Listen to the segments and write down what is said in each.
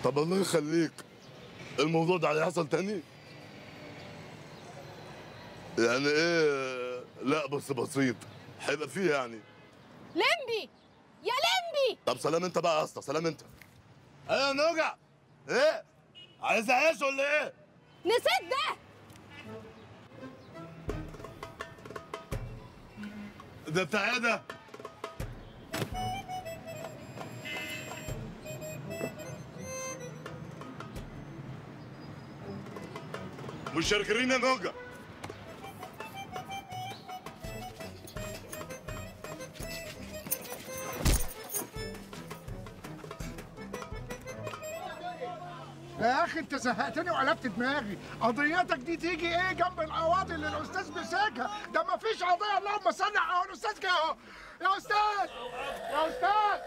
طب الله يخليك الموضوع ده هيحصل تاني يعني ايه لا بس بسيط هيبقى فيه يعني لمبي يا لمبي طب سلام انت بقى يا اسطى سلام انت ايه يا نوجع ايه عايز اعيش ولا ايه نسيت ده ده بتاع ايه ده مش شاركرين يا نوجع يا اخي انت زهقتني وقلبت دماغي قضيتك دي تيجي ايه جنب القواضي اللي الاستاذ مسكها ده ما فيش قضيه اللهم صل على الاستاذ جه اهو يا استاذ يا استاذ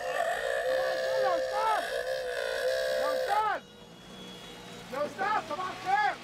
يا استاذ يا استاذ يا استاذ صباح الخير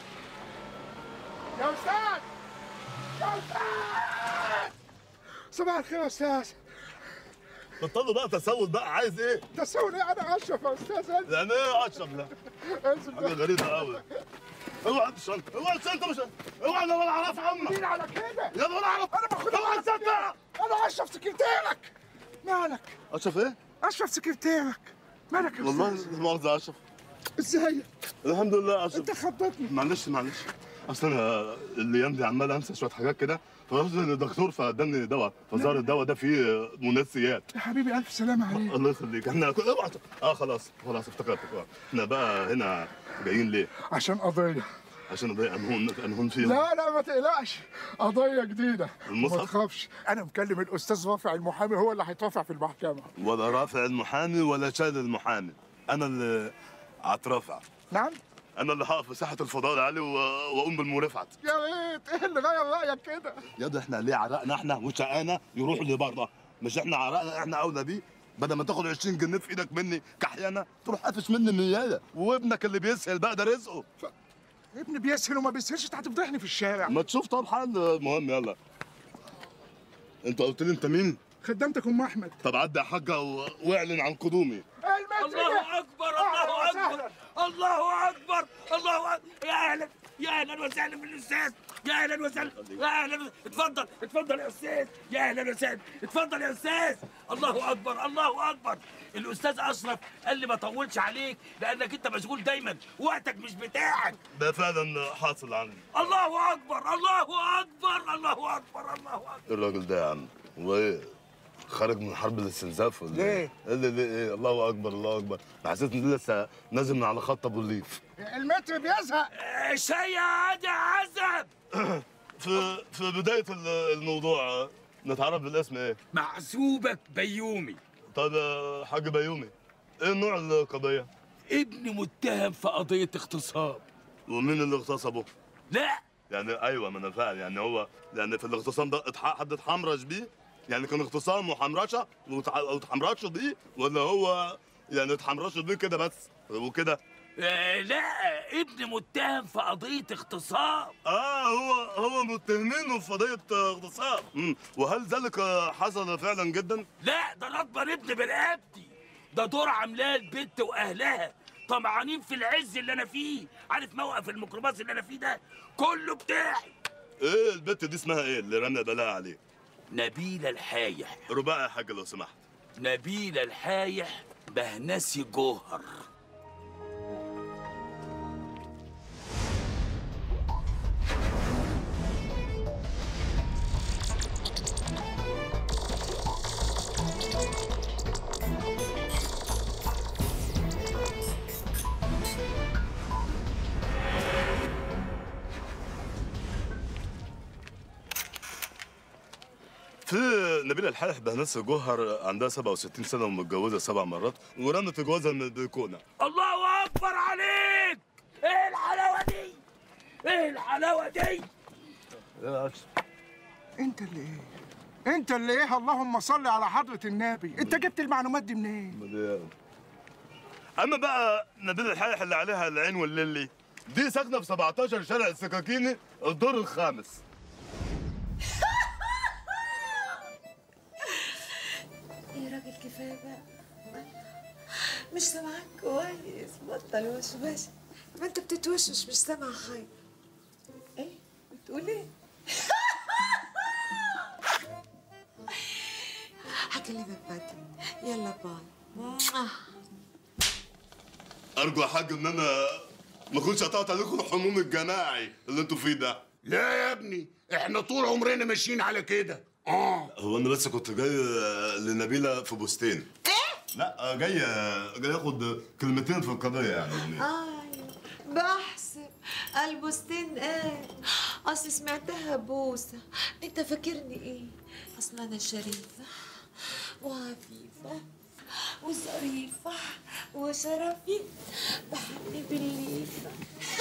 يا استاذ يا استاذ صباح الخير يا استاذ بطلوا بقى تسول بقى عايز ايه تسوي ايه انا اشرف يا استاذ انزل يعني ايه اشرب لا انزل حاجه غريبه قوي اوعى الشنطه اوعى الشنطه مش اوعى انا ولا اعرف عمك مين على كده يا ولا اعرف انا باخد اوعى الشنطه انا اشرف سكرتيرك مالك اشرف ايه اشرف سكرتيرك مالك يا والله استاذ لا مؤاخذه يا اشرف ازاي الحمد لله يا اشرف انت خضتني معلش معلش اصل انا الايام دي عمال انسى شويه حاجات كده فرحت للدكتور فاداني دواء فظهر الدواء ده فيه منسيات يا حبيبي الف سلامه عليك الله يخليك احنا كل- اوعى اه خلاص خلاص افتكرت آه. احنا بقى هنا جايين ليه؟ عشان قضيه عشان نضيع انهون انهون فيهم لا لا ما تقلقش قضيه جديده المصحف؟ ما تخافش انا مكلم الاستاذ رافع المحامي هو اللي هيترافع في المحكمه ولا رافع المحامي ولا شايل المحامي انا اللي هترافع نعم انا اللي هقف في ساحه الفضاء العالي و- واقوم بالمرافعه يا ريت ايه اللي غير رايك كده يا ده احنا ليه عرقنا احنا وشقانا يروح لبره مش احنا عرقنا احنا اولى بيه بدل ما تاخد 20 جنيه في ايدك مني كحيانه تروح قافش مني النيايه وابنك اللي بيسهل بقى ده رزقه ابني بيسهل وما بيسهلش انت هتفضحني في الشارع ما تشوف طب حل المهم يلا انت قلت لي انت مين خدمتك ام احمد طب عدي يا حاجه و- واعلن عن قدومي المتر الله اكبر الله أهلاً اكبر وسهلاً. الله اكبر الله اكبر يا اهلا يا اهلا وسهلا بالاستاذ يا اهلا وسهلا يا اهلا وسهلا. اتفضل اتفضل يا استاذ يا اهلا وسهلا اتفضل يا استاذ الله اكبر الله اكبر الاستاذ اشرف قال لي ما اطولش عليك لانك انت مشغول دايما وقتك مش بتاعك ده فعلا حاصل عندي الله اكبر الله اكبر الله اكبر الله اكبر ايه الراجل ده يا عم هو ايه خارج من حرب الاستنزاف ولا ليه؟ ايه؟ ايه اللي ليه ايه الله اكبر الله اكبر حسيت اني لسه نازل من على خط ابو الليف المتر بيزهق آه، شيء هذا عزب في في بدايه ال- الموضوع نتعرف بالاسم ايه؟ محسوبك بيومي طب يا حاج بيومي ايه نوع القضيه؟ ابن متهم في قضية اغتصاب ومين اللي اغتصبه؟ لا يعني ايوه ما انا فاهم يعني هو يعني في الاغتصام ده اتح- حد اتحمرش بيه؟ يعني كان اغتصام وحمرشه وتح- او اتحمرشوا بيه ولا هو يعني اتحمرشوا بيه كده بس وكده؟ آه لا ابن متهم في قضية اغتصاب اه هو هو متهمينه في قضيه اغتصاب مم. وهل ذلك حصل فعلا جدا؟ لا ده انا اكبر ابن برقبتي ده دور عاملاه البت واهلها طمعانين في العز اللي انا فيه عارف موقف الميكروباص اللي انا فيه ده كله بتاعي ايه البت دي اسمها ايه اللي رمى بلاها عليه؟ نبيلة الحايح رباعي يا حاج لو سمحت نبيلة الحايح بهنسي جوهر في نبيلة الحالح بهنسة جوهر عندها 67 سنة ومتجوزة سبع مرات ورمت جوازها من البلكونة الله اكبر عليك ايه الحلاوة دي ايه الحلاوة دي انت اللي ايه انت اللي ايه اللهم صل على حضره النبي انت جبت المعلومات دي منين أما بقى نبيلة الحالح اللي عليها العين والليلي دي ساكنة في 17 شارع السكاكيني الدور الخامس يا راجل كفايه بقى مش سامعاك كويس ما بطل وشوش ما انت بتتوشوش مش سامع خير ايه بتقول ايه هكلمك بعدين يلا باي ارجو يا حاج ان انا ما اكونش قطعت عليكم الحموم الجماعي اللي انتوا فيه ده لا يا ابني احنا طول عمرنا ماشيين على كده اه هو انا بس كنت جاي لنبيله في بوستين ايه لا جاي جاي اخد كلمتين في القضيه يعني ايوه بحسب البستين ايه اصل سمعتها بوسه انت فاكرني ايه اصل انا شريفه وعفيفه وظريفه وشرفي بحب بالليفه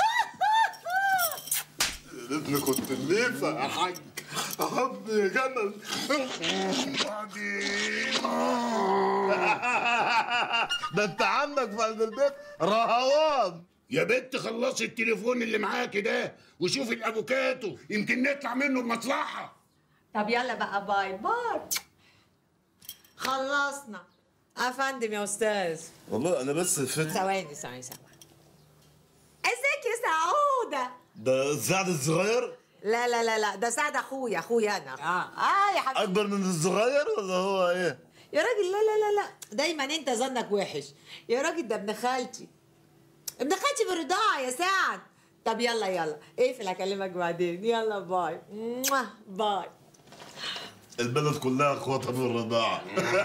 يا ريتني كنت الليفه يا حاج احب يا جمل ده انت عندك في قلب البيت رهوان يا بنت خلصي التليفون اللي معاكي ده وشوفي الافوكاتو يمكن نطلع منه بمصلحه طب يلا بقى باي باي خلصنا افندم يا استاذ والله انا بس فت ثواني ثواني ثواني ازيك يا سعوده ده سعد الصغير لا لا لا لا ده سعد اخويا اخويا انا اه اه يا حبيبي اكبر من الصغير ولا هو ايه يا راجل لا لا لا لا دايما انت ظنك وحش يا راجل ده ابن خالتي ابن خالتي بالرضاعه يا سعد طب يلا يلا اقفل هكلمك بعدين يلا باي موah. باي البلد كلها اخواتها في الرضاعه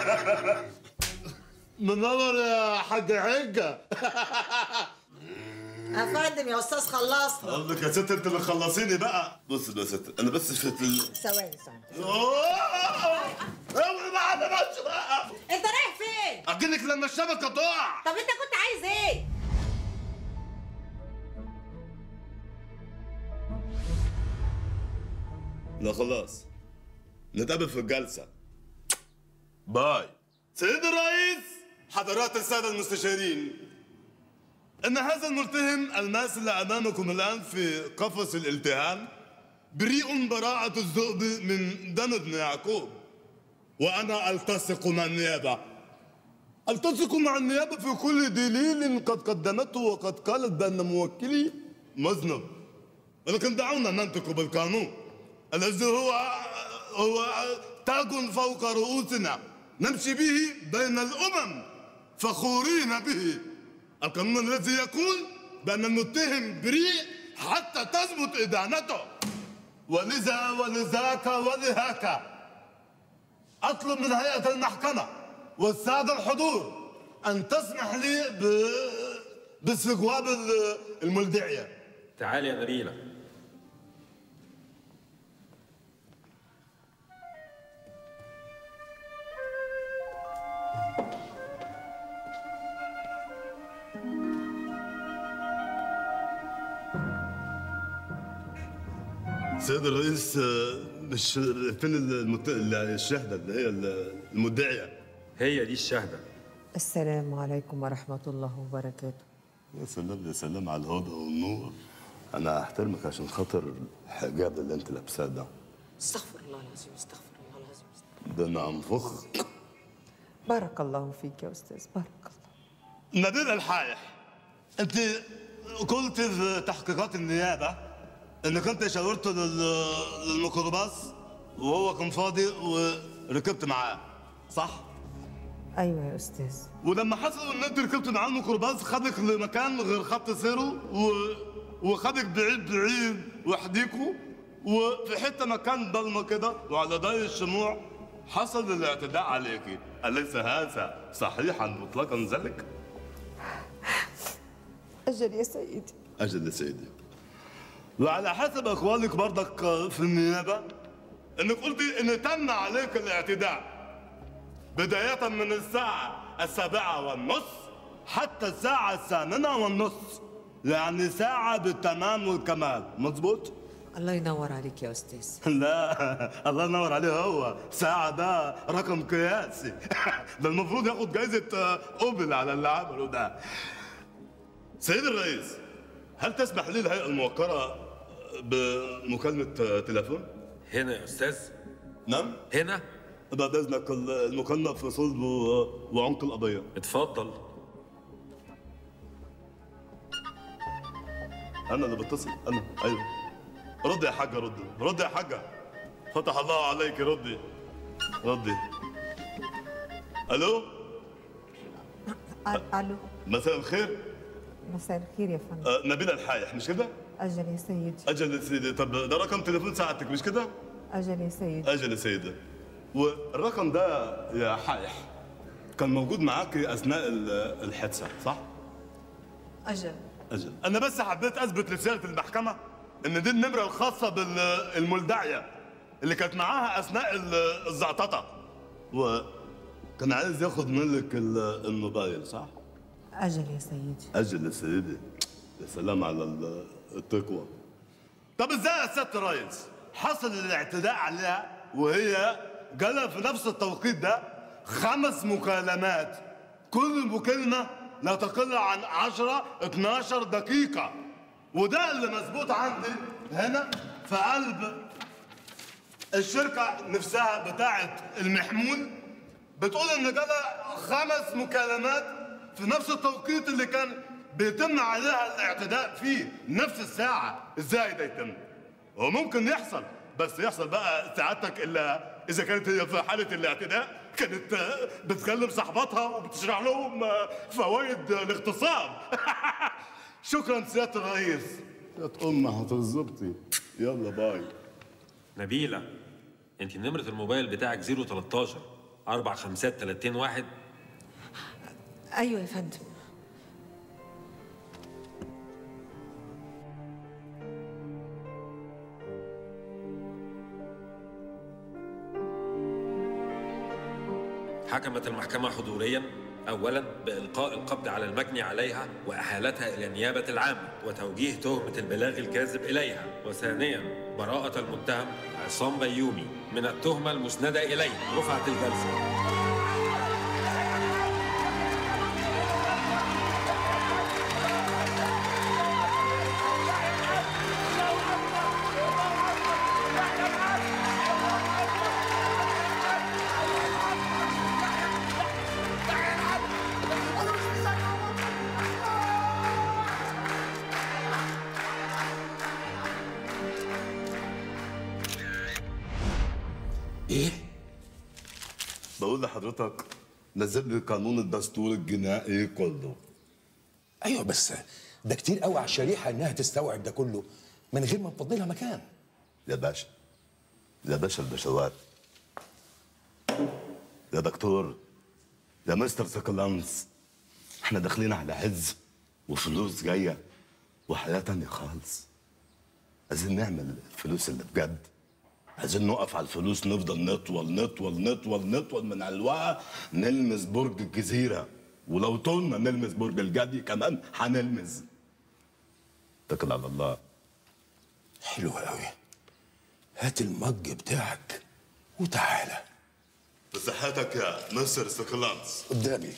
منور يا حاج حجه افندم يا استاذ خلصنا قصدك يا ست انت اللي خلصيني بقى بص يا ست انا بس في ال... ثواني ثواني اوه اوعي بقى انا ماشي بقى انت رايح فين اجيلك لما الشبكه تقع طب انت كنت عايز ايه لا خلاص نتقابل في الجلسة باي سيد الرئيس حضرات السادة المستشارين إن هذا الملتهم الماسل أمامكم الآن في قفص الالتهام بريء براءة الذئب من دم ابن يعقوب وأنا ألتصق مع النيابة ألتصق مع النيابة في كل دليل قد قدمته وقد قالت بأن موكلي مذنب ولكن دعونا ننطق بالقانون الذي هو هو تاج فوق رؤوسنا نمشي به بين الامم فخورين به القانون الذي يقول بان المتهم بريء حتى تثبت ادانته ولذا ولذاك ولهاك اطلب من هيئه المحكمه والساده الحضور ان تسمح لي ب باستجواب الملدعيه تعالي يا نبيلة سيد الرئيس آه، مش فين المت... الشهدة اللي هي المدعية هي دي الشهدة السلام عليكم ورحمة الله وبركاته يا سلام يا سلام على الهدى والنور أنا أحترمك عشان خاطر الحجاب اللي أنت لابساه ده استغفر الله العظيم استغفر الله العظيم استغفر. ده أنا أنفخك بارك الله فيك يا أستاذ بارك الله نبيل الحايح أنت قلت في تحقيقات النيابة إنك أنت شاورت لل... للميكروباص وهو كان فاضي وركبت معاه صح؟ أيوة يا أستاذ ولما حصل ان انت ركبت معاه الميكروباص خدك لمكان غير خط سيره و... وخدك بعيد بعيد وحديكوا وفي حته مكان ضلمه كده وعلى ضي الشموع حصل الاعتداء عليك اليس هذا صحيحا مطلقا ذلك؟ أجل يا سيدي اجل يا سيدي وعلى حسب اقوالك برضك في النيابه انك قلتي ان تم عليك الاعتداء بداية من الساعة السابعة والنصف حتى الساعة الثامنة والنصف يعني ساعة بالتمام والكمال مظبوط؟ الله ينور عليك يا أستاذ لا الله ينور عليه هو ساعة ده رقم قياسي ده المفروض ياخد جايزة آه، اوبل على اللي عمله ده سيد الرئيس هل تسمح لي الهيئة الموقرة بمكالمة آه، تليفون؟ هنا يا أستاذ نعم؟ هنا بعد اذنك المكالمة في صلب و- وعمق القضية اتفضل انا اللي بتصل انا ايوه ردي يا حاجه ردي ردي يا حاجه فتح الله عليك ردي ردي الو الو مساء الخير مساء الخير يا فندم آه نبيل الحايح مش كده اجل يا سيدي اجل يا سيدي طب ده رقم تليفون ساعتك مش كده اجل يا سيدي اجل يا سيدي والرقم ده يا حايح كان موجود معاك اثناء ال- الحادثه صح اجل أجل أنا بس حبيت أثبت لسيادة المحكمة إن دي النمرة الخاصة بالملدعية اللي كانت معاها أثناء ال- الزعططة وكان عايز ياخد منك ال- الموبايل صح؟ اجل يا سيدي أجل يا سيدي يا سلام على ال- التقوى طب إزاي يا سيادة الريس حصل الاعتداء عليها وهي جالها في نفس التوقيت ده خمس مكالمات كل مكالمة لا تقل عن 10 12 دقيقة وده اللي مظبوط عندي هنا في قلب الشركة نفسها بتاعت المحمول بتقول ان جالها خمس مكالمات في نفس التوقيت اللي كان بيتم عليها الاعتداء فيه نفس الساعة ازاي ده يتم هو ممكن يحصل بس يحصل بقى سعادتك الا اذا كانت هي في حالة الاعتداء كانت آه، بتكلم صاحباتها وبتشرح لهم آه، فوائد الاغتصاب شكرا سيادة الرئيس يا ام هتظبطي يلا باي نبيلة انت نمرة الموبايل بتاعك 013 4 5 30 واحد ايوه يا فندم حكمت المحكمة حضوريا أولا بإلقاء القبض على المجني عليها وإحالتها إلى النيابة العامة وتوجيه تهمة البلاغ الكاذب إليها وثانيا براءة المتهم عصام بيومي من التهمة المسندة إليه رفعت الجلسة ايه بقول لحضرتك نزل لي قانون الدستور الجنائي كله ايوه بس ده كتير قوي على الشريحه انها تستوعب ده كله من غير ما نفضلها مكان يا باشا يا باشا البشوات يا دكتور يا مستر سكلانس احنا داخلين على عز وفلوس جاية وحياة تانية خالص عايزين نعمل الفلوس اللي بجد عايزين نقف على الفلوس نفضل نطول نطول نطول نطول من على الوعى نلمس برج الجزيرة ولو طولنا نلمس برج الجدي كمان هنلمس اتكل على الله حلو قوي هات المج بتاعك وتعالى بصحتك يا مستر سكلانس قدامي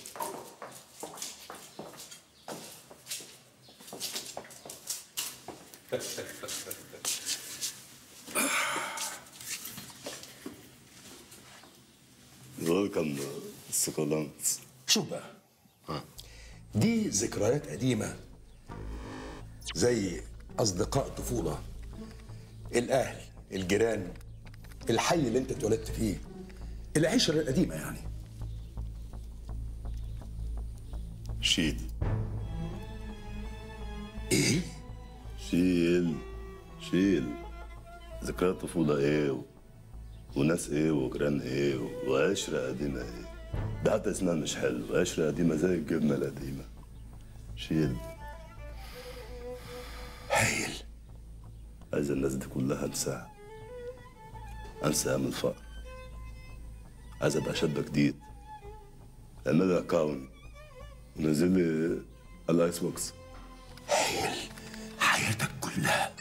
ويلكم سكلانس شوف بقى دي ذكريات قديمة زي أصدقاء طفولة الأهل الجيران الحي اللي أنت اتولدت فيه العشرة القديمة يعني شيل إيه؟ شيل شيل ذكريات طفولة ايه و... وناس ايه وجيران ايه و... وعشرة قديمة ايه ده حتى اسمها مش حلو عشرة قديمة زي الجبنة القديمة شيل هايل عايز الناس دي كلها انساها انسى ايام الفقر عايز ابقى شاب جديد اعمل لي اكونت ونزل لي الايس بوكس هايل حياتك كلها